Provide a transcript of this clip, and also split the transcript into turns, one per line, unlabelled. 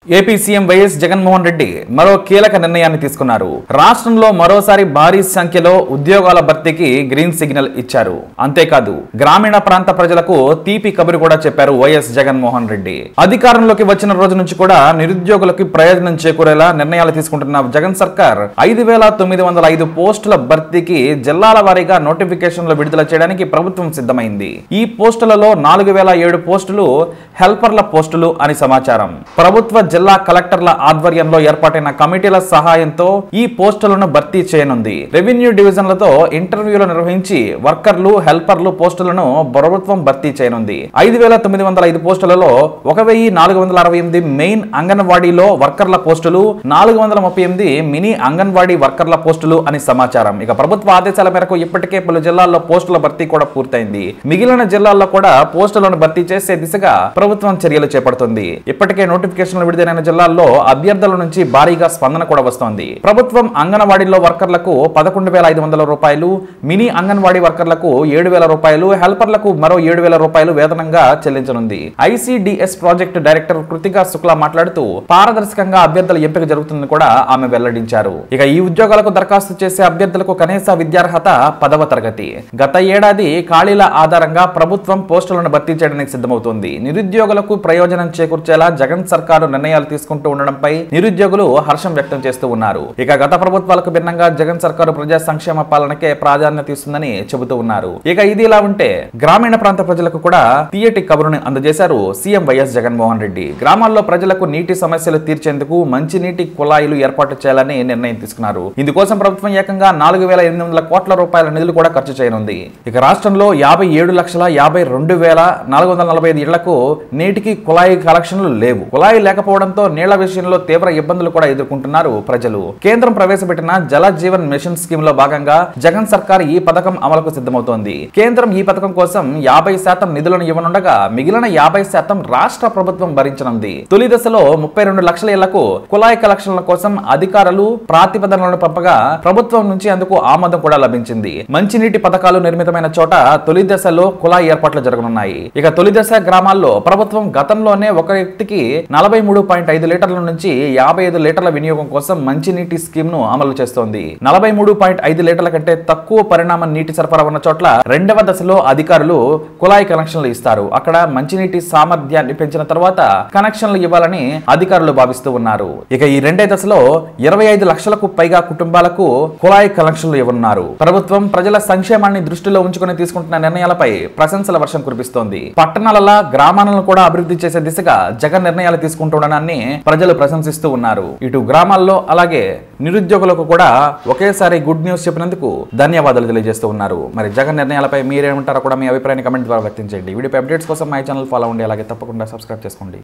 AP CM YS Jaganmohan Reddy మరో కీలక నిర్ణయాన్ని తీసుకున్నారు రాష్ట్రంలో మరోసారి భారీ సంఖ్యలో ఉద్యోగాల భర్తీకి గ్రీన్ సిగ్నల్ ఇచ్చారు అంతేకాదు గ్రామీణ ప్రాంత ప్రజలకు తీపి కబురు కూడా చెప్పారు వైఎస్ జగన్మోహన్ రెడ్డి అధికారంలోకి వచ్చిన రోజు నుంచి కూడా నిరుద్యోగులకు ప్రయోజనం చేకూరేలా నిర్ణయాలు తీసుకుంటున్న జగన్ సర్కార్ ఐదు వేల తొమ్మిది వందల ఐదు పోస్టుల భర్తీకి జిల్లాల వారీగా నోటిఫికేషన్లు విడుదల చేయడానికి ప్రభుత్వం సిద్ధమైంది ఈ పోస్టులలో నాలుగు వేల ఏడు పోస్టులు హెల్పర్ల పోస్టులు అని సమాచారం ప్రభుత్వ జిల్లా కలెక్టర్ల ఆధ్వర్యంలో ఏర్పాటైన కమిటీల సహాయంతో ఈ పోస్టులను భర్తీ చేయనుంది రెవెన్యూ డివిజన్లతో ఇంటర్వ్యూలు నిర్వహించి వర్కర్లు హెల్పర్లు పోస్టులను ప్రభుత్వం భర్తీ చేయనుంది ఐదు వేల తొమ్మిది వందల ఐదు పోస్టులలో ఒక వెయ్యి నాలుగు వందల అరవై ఎనిమిది మెయిన్ అంగన్వాడీలో వర్కర్ల పోస్టులు నాలుగు వందల ముప్పై ఎనిమిది మినీ అంగన్వాడీ వర్కర్ల పోస్టులు అని సమాచారం ఇక ప్రభుత్వ ఆదేశాల మేరకు ఇప్పటికే పలు జిల్లాల్లో పోస్టుల భర్తీ కూడా పూర్తయింది మిగిలిన జిల్లాల్లో కూడా పోస్టులను భర్తీ చేసే దిశగా ప్రభుత్వం చర్యలు చేపడుతుంది ఇప్పటికే నోటిఫికేషన్లు విడుదలైన జిల్లాల్లో అభ్యర్థుల నుంచి భారీగా స్పందన కూడా వస్తోంది ప్రభుత్వం అంగన్వాడీలో వర్కర్లకు పదకొండు వేల ఐదు వందల రూపాయలు మినీ అంగన్వాడీ వర్కర్లకు ఏడు వేల రూపాయలు హెల్పర్లకు మరో ఏడు వేల రూపాయలు వేతనంగా చెల్లించనుంది ICDS project director Kritika Shukla మాట్లాడుతూ పారదర్శకంగా అభ్యర్థుల ఎంపిక జరుగుతుందని కూడా ఆమె వెల్లడించారు ఇక ఈ ఉద్యోగాలకు దరఖాస్తు చేసే అభ్యర్థులకు కనీస విద్యార్హత పదవ తరగతి గత ఏడాది ఖాళీల ఆధారంగా ప్రభుత్వం పోస్టులను భర్తీ చేయడానికి సిద్ధమవుతోంది నిరుద్యోగులకు ప్రయోజనం చేకూర్చేలా జగన్ సర్కారు నిర్ణయాలు తీసుకుంటూ ఉండడంపై నిరుద్యోగులు హర్షం వ్యక్తం చేస్తూ ఉన్నారు ఇక గత ప్రభుత్వాలకు భిన్నంగా జగన్ సర్కారు ప్రజా సంక్షేమ పాలనకే ప్రాధాన్యత ఇస్తుందని చెబుతూ ఉన్నారు ఇక ఇది ఇలా ఉంటే గ్రామీణ ప్రాంత ప్రజలకు కూడా తీయటి కబురుని అందజేశారు సీఎం వైఎస్ జగన్మోహన్ రెడ్డి గ్రామాల్లో ప్రజలకు నీటి సమస్యలు తీర్చేందుకు మంచినీటి కుళాయిలు ఏర్పాటు చేయాలని నిర్ణయం తీసుకున్నారు ఇందుకోసం ప్రభుత్వం ఏకంగా నాలుగు వేల ఎనిమిది వందల కోట్ల రూపాయల నిధులు కూడా ఖర్చు చేయనుంది ఇక రాష్ట్రంలో యాభై ఏడు లక్షల యాభై రెండు వేల నాలుగు వందల నలభై ఐదు ఇళ్లకు నేటికి కుళాయి కలెక్షన్లు లేవు కుళాయి లేకపోవడంతో నీళ్ల విషయంలో తీవ్ర ఇబ్బందులు కూడా ఎదుర్కొంటున్నారు ప్రజలు కేంద్రం ప్రవేశపెట్టిన జల జీవన్ మిషన్ స్కీమ్ లో భాగంగా జగన్ సర్కార్ ఈ పథకం అమలుకు సిద్ధమవుతోంది కేంద్రం ఈ పథకం కోసం యాభై శాతం నిధులను ఇవ్వనుండగా మిగిలిన యాభై శాతం రాష్ట్ర ప్రభుత్వం భరించనుంది తొలి దశలో ముప్పై రెండు లక్షల ఇళ్లకు కుళాయి కలెక్షన్ల కోసం అధికారులు ప్రాతిపదనలను పంపగా ప్రభుత్వం నుంచి అందుకు ఆమోదం కూడా లభించింది మంచినీటి పథకాలు నిర్మితమైన చోట తొలి దశలో కుళాయి ఏర్పాట్లు జరగనున్నాయి ఇక తొలి దశ గ్రామాల్లో ప్రభుత్వం గతంలోనే ఒక వ్యక్తికి నలభై మూడు పాయింట్ ఐదు లీటర్ల నుంచి యాభై ఐదు లీటర్ల వినియోగం కోసం మంచినీటి స్కీమ్ ను అమలు చేస్తోంది నలభై మూడు పాయింట్ ఐదు లీటర్ల కంటే తక్కువ పరిణామ నీటి సరఫరా ఉన్న చోట్ల రెండవ దశలో అధికారులు కుళాయి కనెక్షన్లు ఇస్తారు అక్కడ మంచినీటి సామర్థ్యాన్ని పెంచిన తర్వాత కనెక్షన్లు ఇవ్వాలని అధికారులు భావిస్తూ ఉన్నారు ఇక ఈ రెండే దశలో ఇరవై ఐదు లక్షలకు పైగా కుటుంబాలకు కుళాయి కనెక్షన్లు ఇవ్వనున్నారు ప్రభుత్వం ప్రజల సంక్షేమాన్ని దృష్టిలో ఉంచుకుని తీసుకుంటున్న నిర్ణయాలపై ప్రశంసల వర్షం కురిపిస్తోంది పట్టణాలలో గ్రామాలను కూడా అభివృద్ధి చేసే దిశగా జగన్ నిర్ణయాలు తీసుకుంటుండడాన్ని ప్రజలు ప్రశంసిస్తూ ఉన్నారు ఇటు గ్రామాల్లో అలాగే నిరుద్యోగులకు కూడా ఒకేసారి గుడ్ న్యూస్ చెప్పినందుకు ధన్యవాదాలు తెలియజేస్తూ ఉన్నారు మరి జగన్ నిర్ణయాలపై మీరేమంటారో కూడా మీ అభిప్రాయాన్ని కమెంట్ ద్వారా వ్యక్తం చేయండి వీడియో అప్డేట్స్ కోసం మై ఛానల్ ఫాలో అవ్వండి అలాగే తప్పకుండా సబ్స్క్రైబ్ చేసుకోండి